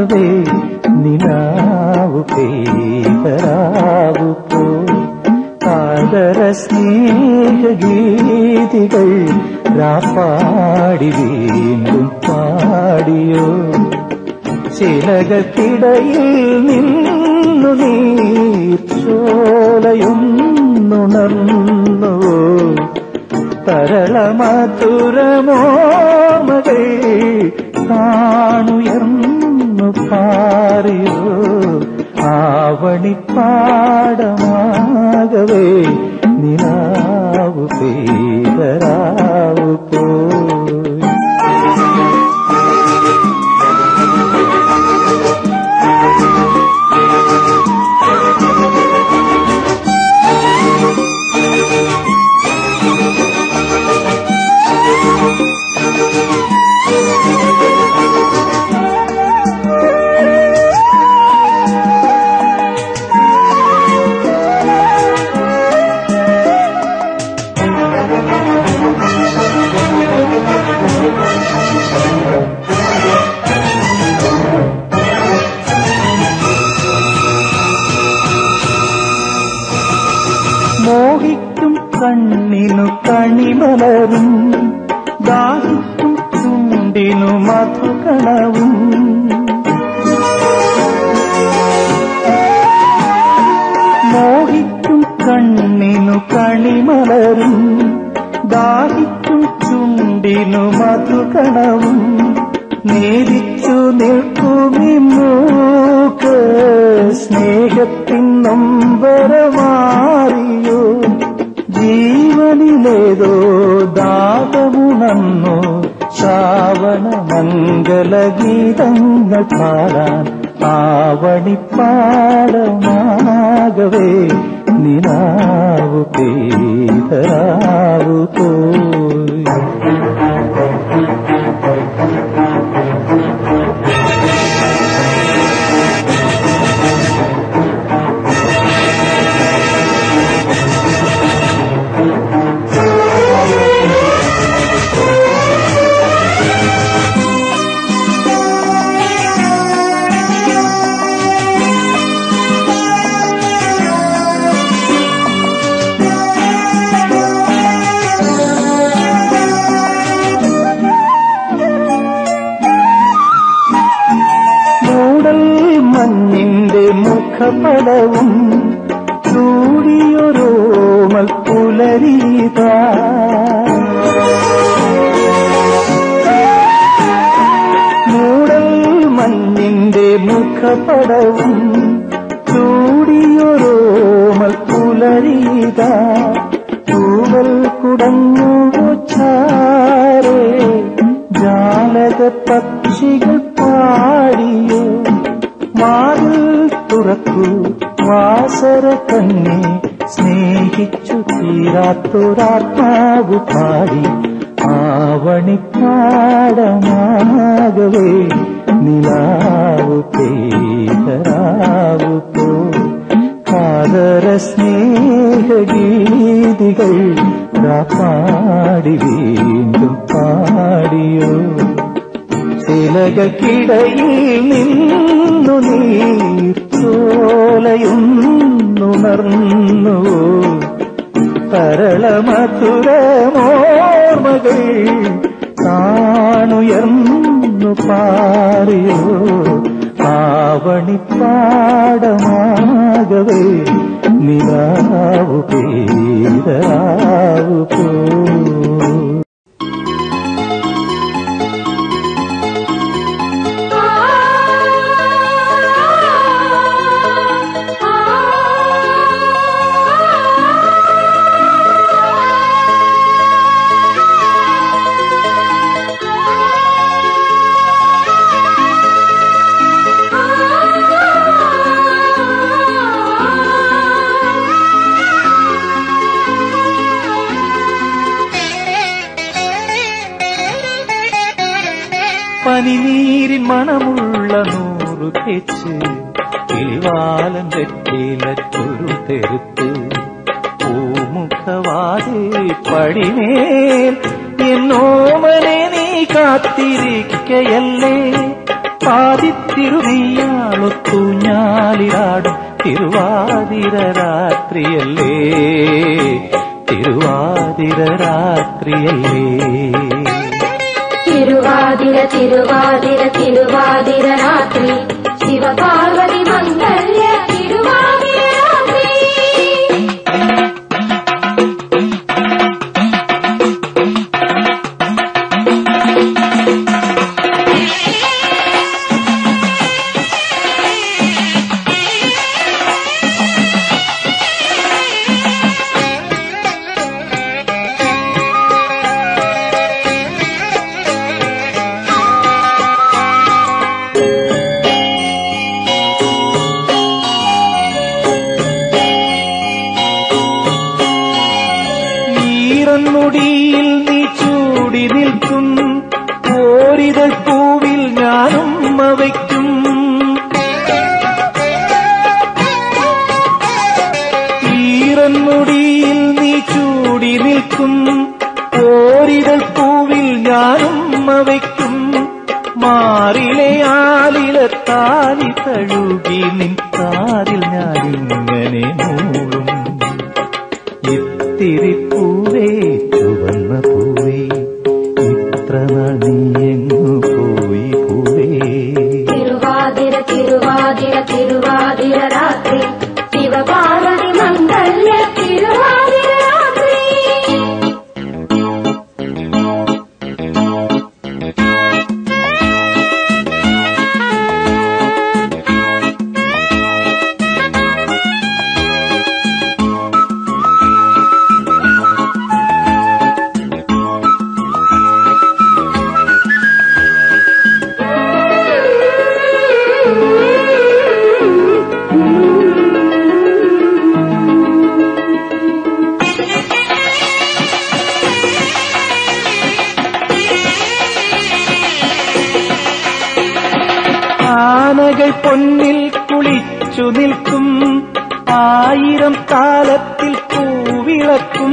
ആത്മാവേ നിലാവു പേരാവു പോ ആദര സ്നേഹഗീതികൾ രാപ്പാടി വീണ്ടും പാടിയോ ചിലകൾക്കിടയിൽ നിന്നു നീർച്ചോലയൊന്നുണർന്നു തരളമധുരമോമകൾ കാണുയർന്നു പാറിയോ ആവണിപ്പാടമാകവേ നിലാവു പേരാവു പോയി മോഹിക്കും കണ്ണിനു കണിമലരും ദാഹിക്കും ചുണ്ടിനു മധുകണവും മോഹിക്കും കണ്ണിനു കണിമലരും ദാഹിക്കും ചുണ്ടിനു മധുകണവും നേരിച്ചു നിൽക്കുമി മൂക്ക് സ്നേഹത്തിൻ നൊമ്പരമാറിയോ ജീവനിലേതോ ദാതമുണർന്നു ശ്രാവണ മംഗളഗീതങ്ങൾ പാടാൻ ആവണിപ്പാടമാകവേ നിലാവു പേരാവു പോയി മൂടൽ മഞ്ഞിന്റെ മുഖപടവും ചൂടിയൊരോമൽ പുലരീത മൂടൽ മഞ്ഞിന്റെ മുഖപടവും ചൂടിയൊരോമൽ പുലരീത തൂവൽ കുടങ്ങു ചാരേ ജാലക പക്ഷികൾ പാടിയോ മാറിൽ തുറക്കൂ വാസര കണ്ണെ സ്നേഹിച്ചു തീരാത്തൊരാത്മാവ് പാടി ആവണിപ്പാടമാകവേ നിലാവു പേരാവു പോ കാതര സ്നേഹഗീതികൾ പാടി വീണ്ടും പാടിയോ ചിലകക്കിടയിൽ നിന്നു നീർച്ചോലയുന്നുണർന്നു തരളമധുരമോർമകൾ കാണുയർന്നു പാറിയോ ആവണിപ്പാടമാകവേ നിലാവു പേരാവു പോ പനിനീരിൻ മണമുള്ള നൂറു തേച്ച് കിളിവാലം വെറ്റിലൊരു തെരുത്ത് പൂമുഖവാതിൽ പടിമേൽ എന്നോമനെ നീ കാത്തിരിക്കയല്ലേ പാതിത്തിരുമീയാളൊത്തു ഞാലിലാടും തിരുവാതിര രാത്രിയല്ലേ തിരുവാതിര രാത്രിയല്ലേ തിരുവാതിര തിരുവാതിര തിരുവാതിര രാത്രി ശിവപാർവതി മംഗല്യ തിരുവാതിര രാത്രി ഈറന്നുടിയിൽ നീ ചൂടി നിൽക്കും ഓരിതൾ പൂവിൽ ഞാനും വയ്ക്കും ഈറന്നുടിയിൽ നീ ചൂടി നിൽക്കും ഓരിതൾ പൂവിൽ ഞാനും വയ്ക്കും മാറിലെ ആലിലത്താലി തഴുകി നിൻ കാതിൽ ഞാനിങ്ങനെ മൂളും ഇത്തിരി പൂവേ ചുവന്ന പൂവേ ഇത്ര നാൾ നീ എങ്ങു പോയി പൂവേ തിരുവാതിര തിരുവാതിര തിരുവാതിര രാത്രി ശിവപാർവതി മംഗല്യ തിരുവാതിര രാത്രി ആനകൾ പൊന്നിൽ കുളിച്ചു നിൽക്കും ആയിരം കാലത്തിൽ പൂവിളക്കും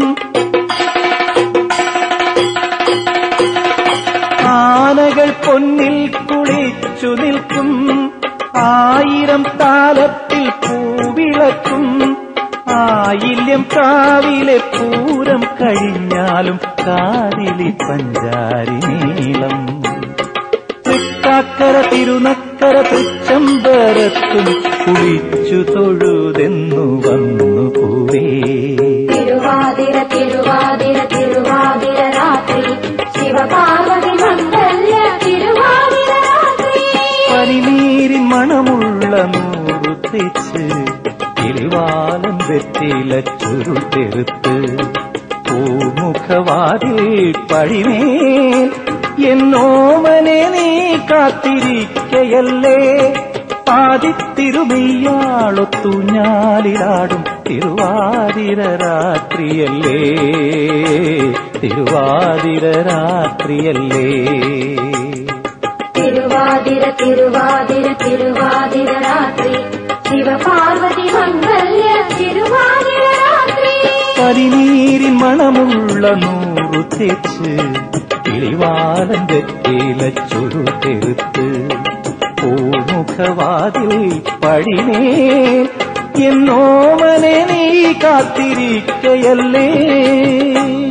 ആനകൾ പൊന്നിൽ കുളിച്ചു നിൽക്കും ആയിരം കാലത്തിൽ പൂവിളക്കും ആയില്യം കാവിലെ പൂരം കഴിഞ്ഞാലും കാതിലി പഞ്ചാരി നീളം തൃക്കാക്കര തിരുനക്കര തൃച്ചംബരത്തും കുളിച്ചു തൊഴുതെന്നു വന്നു പൂവേ തിരുവാതിര തിരുവാതിര തിരുവാതിര രാത്രി ശിവപാർവതി മംഗല്യ തിരുവാതിര രാത്രി പനിനീരിൻ മണമുള്ള നൂറു തെച്ച് കിളിവാലം വെറ്റില ചുരുൾ തെറുത്ത് പൂമുഖവാതിൽ പഴിമേൽ എന്നോമനെ നീ കാത്തിരിക്കയല്ലേ പാതിത്തിരുമയ്യാളൊത്തു ഞാലിലാടും തിരുവാതിര രാത്രിയല്ലേ തിരുവാതിര രാത്രിയല്ലേ തിരുവാതിര തിരുവാതിര തിരുവാതിര രാത്രി ശിവപാർവതി മംഗല്യ തിരുവാതിര രാത്രി പനിനീരിൻ മണമുള്ള നൂറു തെച്ച് കിളിവാലം തെറ്റില ചുരു തെറുത്ത് പൂമുഖവാതിൽ പടിമേൽ എന്നോമനെ നീ കാത്തിരിക്കയല്ലേ